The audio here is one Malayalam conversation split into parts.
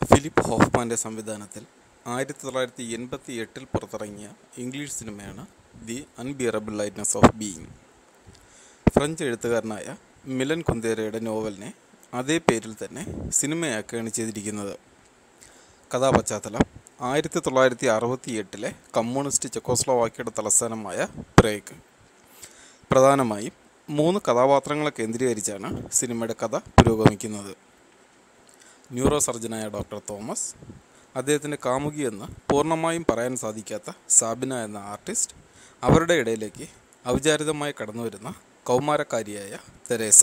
ഫിലിപ്പ് ഹോഫ്മാൻ്റെ സംവിധാനത്തിൽ ആയിരത്തി തൊള്ളായിരത്തി എൺപത്തി എട്ടിൽ പുറത്തിറങ്ങിയ ഇംഗ്ലീഷ് സിനിമയാണ് The Unbearable Lightness of Being French എഴുത്തുകാരനായ മിലൻ കുന്തേരയുടെ നോവലിനെ അതേ പേരിൽ തന്നെ സിനിമയാക്കുകയാണ് ചെയ്തിരിക്കുന്നത് കഥാപശ്ചാത്തലം ആയിരത്തി തൊള്ളായിരത്തി അറുപത്തി എട്ടിലെ കമ്മ്യൂണിസ്റ്റ് ചെക്കോസ്ലോവാക്യയുടെ തലസ്ഥാനമായ പ്രേഗ് പ്രധാനമായും മൂന്ന് കഥാപാത്രങ്ങളെ കേന്ദ്രീകരിച്ചാണ് സിനിമയുടെ കഥ പുരോഗമിക്കുന്നത് ന്യൂറോ സർജനായ ഡോക്ടർ തോമസ് അദ്ദേഹത്തിൻ്റെ കാമുകി എന്ന് പൂർണ്ണമായും പറയാൻ സാധിക്കാത്ത സാബിന എന്ന ആർട്ടിസ്റ്റ് അവരുടെ ഇടയിലേക്ക് അവിചാരിതമായി കടന്നു വരുന്ന കൗമാരക്കാരിയായ തെരേസ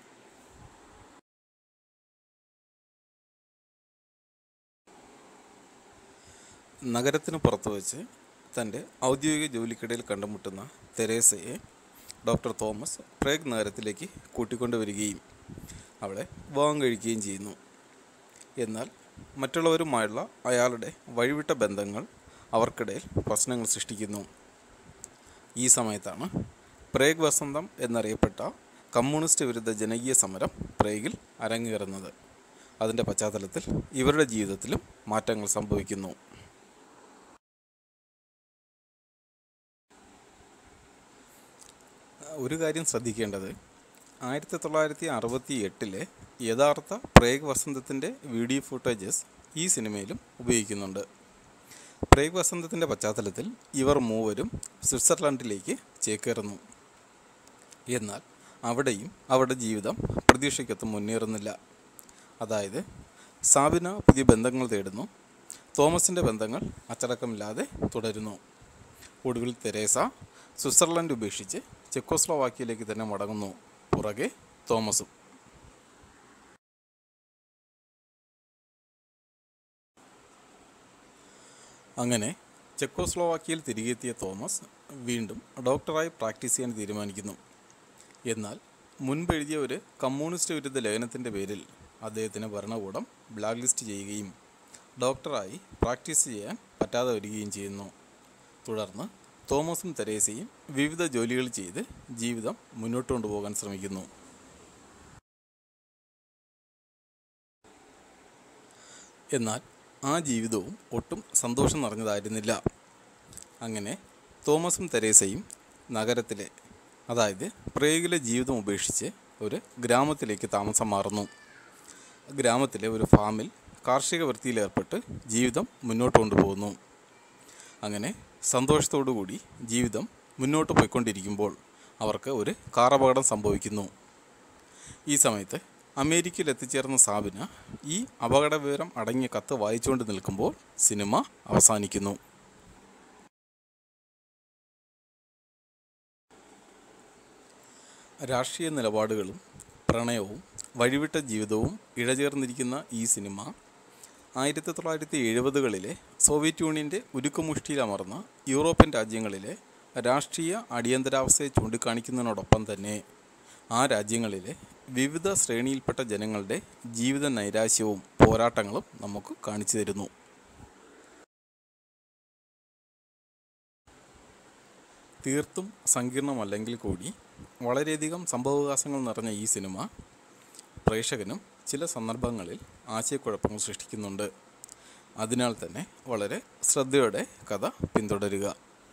നഗരത്തിന് പുറത്തു വച്ച് തൻ്റെ ഔദ്യോഗിക ജോലിക്കിടയിൽ കണ്ടുമുട്ടുന്ന തെരേസയെ ഡോക്ടർ തോമസ് പ്രേഗ് നഗരത്തിലേക്ക് കൂട്ടിക്കൊണ്ടുവരികയും അവളെ വിവാഹം കഴിക്കുകയും ചെയ്യുന്നു എന്നാൽ മറ്റുള്ളവരുമായുള്ള അയാളുടെ വഴിവിട്ട ബന്ധങ്ങൾ അവർക്കിടയിൽ പ്രശ്നങ്ങൾ സൃഷ്ടിക്കുന്നു ഈ സമയത്താണ് പ്രേഗ് വസന്തം എന്നറിയപ്പെട്ട കമ്മ്യൂണിസ്റ്റ് വിരുദ്ധ ജനകീയ സമരം പ്രേഗിൽ അരങ്ങേറുന്നത് അതിൻ്റെ പശ്ചാത്തലത്തിൽ ഇവരുടെ ജീവിതത്തിലും മാറ്റങ്ങൾ സംഭവിക്കുന്നു ഒരു കാര്യം ശ്രദ്ധിക്കേണ്ടത് ആയിരത്തി തൊള്ളായിരത്തി അറുപത്തി എട്ടിലെ യഥാർത്ഥ പ്രേഗ് വസന്തത്തിൻ്റെ വീഡിയോ ഫുട്ടേജസ് ഈ സിനിമയിലും ഉപയോഗിക്കുന്നുണ്ട് പ്രേഗ് വസന്തത്തിൻ്റെ പശ്ചാത്തലത്തിൽ ഇവർ മൂവരും സ്വിറ്റ്സർലൻഡിലേക്ക് ചേക്കേറുന്നു എന്നാൽ അവിടെയും അവരുടെ ജീവിതം പ്രതീക്ഷയ്ക്കൊത്ത് മുന്നേറുന്നില്ല അതായത് സാബിന പുതിയ ബന്ധങ്ങൾ തേടുന്നു തോമസിൻ്റെ ബന്ധങ്ങൾ അച്ചടക്കമില്ലാതെ തുടരുന്നു ഒടുവിൽ തെരേസ സ്വിറ്റ്സർലൻഡ് ഉപേക്ഷിച്ച് ചെക്കോസ്ലോവാക്യയിലേക്ക് തന്നെ മടങ്ങുന്നു പുറകെ തോമസും അങ്ങനെ ചെക്കോസ്ലോവാക്യയിൽ തിരികെ എത്തിയ തോമസ് വീണ്ടും ഡോക്ടറായി പ്രാക്ടീസ് ചെയ്യാൻ തീരുമാനിക്കുന്നു എന്നാൽ മുൻപ് എഴുതിയ ഒരു കമ്മ്യൂണിസ്റ്റ് വിരുദ്ധ ലേഖനത്തിൻ്റെ പേരിൽ അദ്ദേഹത്തിന് ഭരണകൂടം ബ്ലാക്ക് ലിസ്റ്റ് ചെയ്യുകയും ഡോക്ടറായി പ്രാക്ടീസ് ചെയ്യാൻ പറ്റാതെ വരികയും ചെയ്യുന്നു തുടർന്ന് തോമസും തെരേസയും വിവിധ ജോലികൾ ചെയ്ത് ജീവിതം മുന്നോട്ട് കൊണ്ടുപോകാൻ ശ്രമിക്കുന്നു എന്നാൽ ആ ജീവിതവും ഒട്ടും സന്തോഷം നിറഞ്ഞതായിരുന്നില്ല അങ്ങനെ തോമസും തെരേസയും നഗരത്തിലെ അതായത് പ്രേഗിലെ ജീവിതം ഉപേക്ഷിച്ച് ഒരു ഗ്രാമത്തിലേക്ക് താമസം മാറുന്നു ഗ്രാമത്തിലെ ഒരു ഫാമിൽ കാർഷിക വൃത്തിയിലേർപ്പെട്ട് ജീവിതം മുന്നോട്ട് കൊണ്ടുപോകുന്നു അങ്ങനെ സന്തോഷത്തോടു കൂടി ജീവിതം മുന്നോട്ട് പോയിക്കൊണ്ടിരിക്കുമ്പോൾ അവർക്ക് ഒരു കാർ അപകടം സംഭവിക്കുന്നു ഈ സമയത്ത് അമേരിക്കയിൽ എത്തിച്ചേർന്ന സാബിന ഈ അപകട വിവരം അടങ്ങിയ കത്ത് വായിച്ചുകൊണ്ട് നിൽക്കുമ്പോൾ സിനിമ അവസാനിക്കുന്നു രാഷ്ട്രീയ നിലപാടുകളും പ്രണയവും വഴിവിട്ട ജീവിതവും ഇഴചേർന്നിരിക്കുന്ന ഈ സിനിമ ആയിരത്തി തൊള്ളായിരത്തി എഴുപതുകളിലെ സോവിയറ്റ് യൂണിയൻ്റെ ഉരുക്കുമുഷ്ടിയിലമർന്ന യൂറോപ്യൻ രാജ്യങ്ങളിലെ രാഷ്ട്രീയ അടിയന്തരാവസ്ഥയെ ചൂണ്ടിക്കാണിക്കുന്നതിനോടൊപ്പം തന്നെ ആ രാജ്യങ്ങളിലെ വിവിധ ശ്രേണിയിൽപ്പെട്ട ജനങ്ങളുടെ ജീവിത നൈരാശ്യവും പോരാട്ടങ്ങളും നമുക്ക് കാണിച്ചു തരുന്നു തീർത്തും സങ്കീർണമല്ലെങ്കിൽ കൂടി വളരെയധികം സംഭവവികാസങ്ങൾ നിറഞ്ഞ ഈ സിനിമ പ്രേക്ഷകനും ചില സന്ദർഭങ്ങളിൽ ആശയക്കുഴപ്പങ്ങൾ സൃഷ്ടിക്കുന്നുണ്ട് അതിനാൽ തന്നെ വളരെ ശ്രദ്ധയോടെ കഥ പിന്തുടരുക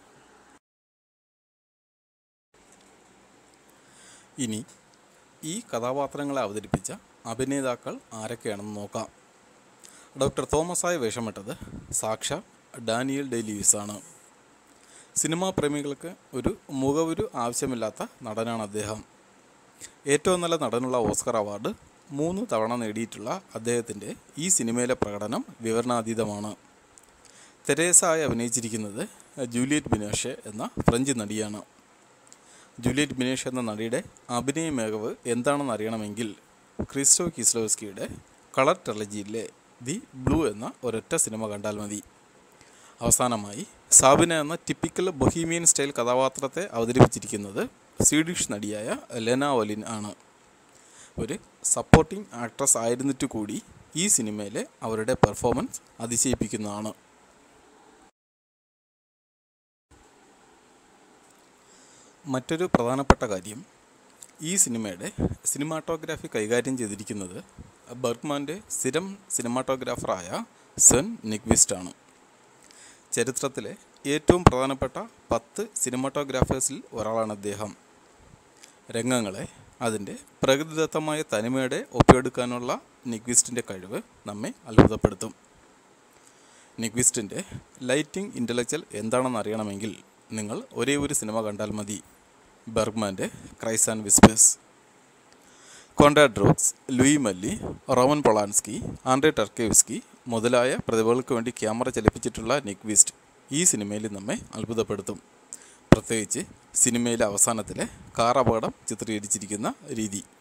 ഇനി ഈ കഥാപാത്രങ്ങളെ അവതരിപ്പിച്ച അഭിനേതാക്കൾ ആരൊക്കെയാണെന്ന് നോക്കാം ഡോക്ടർ തോമസായി വേഷമിട്ടത് സാക്ഷാ ഡാനിയൽ ഡേ ലൂയിസാണ് സിനിമാ പ്രേമികൾക്ക് ഒരു മുഖവുരു ആവശ്യമില്ലാത്ത നടനാണ് അദ്ദേഹം ഏറ്റവും നല്ല നടനുള്ള ഓസ്കർ അവാർഡ് മൂന്ന് തവണ നേടിയിട്ടുള്ള അദ്ദേഹത്തിൻ്റെ ഈ സിനിമയിലെ പ്രകടനം വിവരണാതീതമാണ് തെരേസായി അഭിനയിച്ചിരിക്കുന്നത് ജൂലിയറ്റ് ബിനോഷെ എന്ന ഫ്രഞ്ച് നടിയാണ് ജൂലിയറ്റ് ബിനേഷ് എന്ന നടിയുടെ അഭിനയ മികവ് എന്താണെന്ന് അറിയണമെങ്കിൽ ക്രിസ്റ്റോ കിസ്ലോസ്കിയുടെ കളർ ട്രലജിയിലെ ദി ബ്ലൂ എന്ന ഒരൊറ്റ സിനിമ കണ്ടാൽ മതി അവസാനമായി സാബിന എന്ന ടിപ്പിക്കൽ ബൊഹീമിയൻ സ്റ്റൈൽ കഥാപാത്രത്തെ അവതരിപ്പിച്ചിരിക്കുന്നത് സ്വീഡിഷ് നടിയായ ലെന ഒലിൻ ആണ് ഒരു സപ്പോർട്ടിംഗ് ആക്ട്രസ് ആയിരുന്നിട്ട് കൂടി ഈ സിനിമയിലെ അവരുടെ പെർഫോമൻസ് അതിശയിപ്പിക്കുന്നതാണ് മറ്റൊരു പ്രധാനപ്പെട്ട കാര്യം ഈ സിനിമയുടെ സിനിമാറ്റോഗ്രാഫി കൈകാര്യം ചെയ്തിരിക്കുന്നത് ബർഗ്മാൻ്റെ സ്ഥിരം സിനിമാറ്റോഗ്രാഫറായ സെൻ നിക്വിസ്റ്റ് ആണ് ചരിത്രത്തിലെ ഏറ്റവും പ്രധാനപ്പെട്ട പത്ത് സിനിമാറ്റോഗ്രാഫേഴ്സിൽ ഒരാളാണ് അദ്ദേഹം രംഗങ്ങളെ അതിൻ്റെ പ്രകൃതിദത്തമായ തനിമയുടെ ഒപ്പിയെടുക്കാനുള്ള നിക്വിസ്റ്റിൻ്റെ കഴിവ് നമ്മെ അത്ഭുതപ്പെടുത്തും നിക്വിസ്റ്റിൻ്റെ ലൈറ്റിംഗ് ഇൻ്റലക്ച്വൽ എന്താണെന്ന് അറിയണമെങ്കിൽ നിങ്ങൾ ഒരേ ഒരു സിനിമ കണ്ടാൽ മതി ബർഗ്മാൻ്റെ ക്രൈസ് ആൻഡ് വിസ്പേഴ്സ് കോണ്ടാഡ്രോക്സ് Louis Malle Roman Polanski Andrei Tarkovsky മുതലായ പ്രതിഭകൾക്ക് വേണ്ടി ക്യാമറ ചലിപ്പിച്ചിട്ടുള്ള നിക്വിസ്റ്റ് ഈ സിനിമയിൽ നമ്മെ അത്ഭുതപ്പെടുത്തും പ്രത്യേകിച്ച് സിനിമയിലെ അവസാനത്തിലെ കാർ അപകടം ചിത്രീകരിച്ചിരിക്കുന്ന രീതി